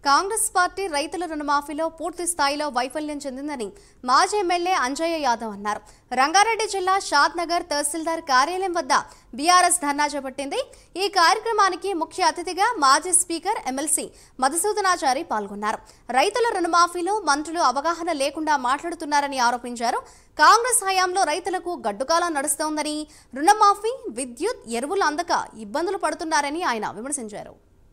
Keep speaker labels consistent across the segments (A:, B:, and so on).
A: Congress party రైతుల రుణమాఫీలో పూర్తి స్థాయిలో వైఫల్యం చెందిందని మాజీ ఎమ్మెల్యే అంజయ్య యాదవ్ అన్నారు రంగారెడ్డి జిల్లా షాద్ నగర్ తహసీల్దార్ కార్యాలయం వద్ద బీఆర్ఎస్ ధర్నా చేపట్టింది ఈ కార్యక్రమానికి ముఖ్య అతిథిగా మాజీ స్పీకర్ ఎమ్మెల్సీ మధుసూదనాచారి పాల్గొన్నారు రైతుల రుణమాఫీలో మంత్రులు అవగాహన లేకుండా మాట్లాడుతున్నారని ఆరోపించారు కాంగ్రెస్ హయాంలో రైతులకు గడ్డుకాలం నడుస్తోందని రుణమాఫీ విద్యుత్ ఎరువులు అందక ఇబ్బందులు పడుతున్నారని ఆయన విమర్శించారు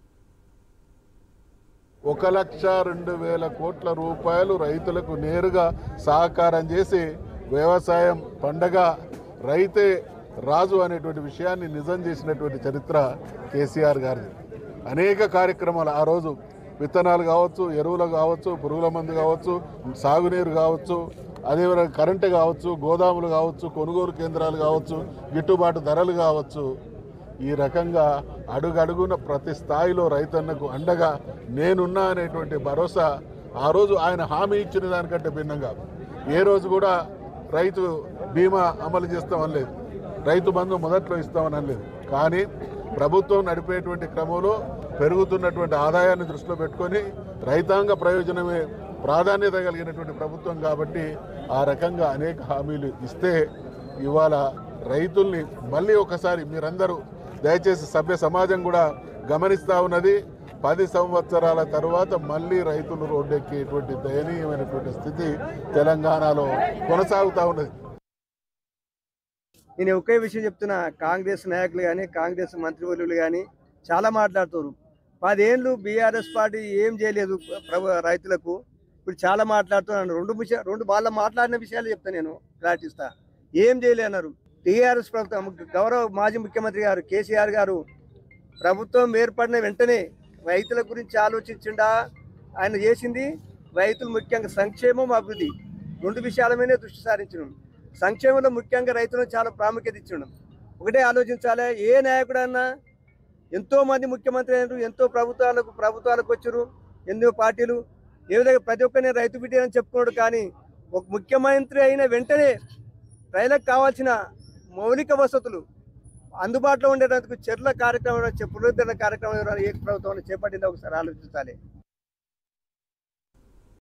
B: ఒక లక్ష రెండు వేల కోట్ల రూపాయలు రైతులకు నేరుగా సహకారం చేసి వ్యవసాయం పండగ రైతే రాజు అనేటువంటి విషయాన్ని నిజం చేసినటువంటి చరిత్ర కేసీఆర్ గారిది అనేక కార్యక్రమాలు ఆ రోజు విత్తనాలు కావచ్చు ఎరువులు కావచ్చు పురుగుల మందు కావచ్చు సాగునీరు కావచ్చు అదేవిధంగా కరెంటు కావచ్చు గోదాములు కావచ్చు కొనుగోలు కేంద్రాలు కావచ్చు గిట్టుబాటు ధరలు కావచ్చు ఈ రకంగా అడుగడుగున ప్రతి స్థాయిలో రైతన్నకు అండగా నేనున్నా అనేటువంటి భరోసా ఆ రోజు ఆయన హామీ ఇచ్చిన దానికంటే భిన్నంగా ఏ రోజు కూడా రైతు బీమా అమలు చేస్తామని లేదు రైతు బంధు మొదట్లో ఇస్తామని అనలేదు కానీ ప్రభుత్వం నడిపేటువంటి క్రమంలో పెరుగుతున్నటువంటి ఆదాయాన్ని దృష్టిలో పెట్టుకొని రైతాంగ ప్రయోజనమే ప్రాధాన్యత కలిగినటువంటి ప్రభుత్వం కాబట్టి ఆ రకంగా అనేక హామీలు ఇస్తే ఇవాళ రైతుల్ని మళ్ళీ ఒకసారి మీరందరూ దయచేసి సభ్య సమాజం కూడా గమనిస్తూ ఉన్నది పది సంవత్సరాల తర్వాత మళ్ళీ రైతులు రోడ్డెక్కేటువంటి దయనీయమైనటువంటి స్థితి తెలంగాణలో కొనసాగుతూ ఉన్నది
C: నేను ఒకే విషయం చెప్తున్నా కాంగ్రెస్ నాయకులు కానీ కాంగ్రెస్ మంత్రివర్యులు కానీ చాలా మాట్లాడుతున్నారు పదేళ్ళు బీఆర్ఎస్ పార్టీ ఏం చేయలేదు ప్రభు రైతులకు ఇప్పుడు చాలా మాట్లాడుతున్నాను రెండు విషయం రెండు వాళ్ళ మాట్లాడిన విషయాలు చెప్తాను నేను క్లారిటీ ఇస్తా ఏం చేయలే అన్నారు టీఆర్ఎస్ ప్రభుత్వం గౌరవ మాజీ ముఖ్యమంత్రి గారు కేసీఆర్ గారు ప్రభుత్వం ఏర్పడిన వెంటనే రైతుల గురించి ఆలోచించిండా ఆయన చేసింది రైతులు ముఖ్యంగా సంక్షేమం అభివృద్ధి రెండు విషయాల మీదే దృష్టి సారించడం సంక్షేమంలో ముఖ్యంగా రైతులకు చాలా ప్రాముఖ్యత ఇచ్చడం ఒకటే ఆలోచించాలి ఏ నాయకుడన్నా ఎంతో మంది ముఖ్యమంత్రి అయినారు ఎంతో ప్రభుత్వాలకు ప్రభుత్వాలకు వచ్చారు ఎన్నో పార్టీలు ఏ విధంగా ప్రతి ఒక్కరిని రైతు బిడ్డ అని చెప్పుకున్నాడు కానీ ఒక ముఖ్యమంత్రి అయిన వెంటనే రైతులకు కావాల్సిన మౌలిక వసతులు అందుబాటులో ఉండేటందుకు చర్యల కార్యక్రమం పునరుద్ధరణ కార్యక్రమం ఏ ప్రభుత్వం చేపట్టిందో ఒకసారి ఆలోచించాలి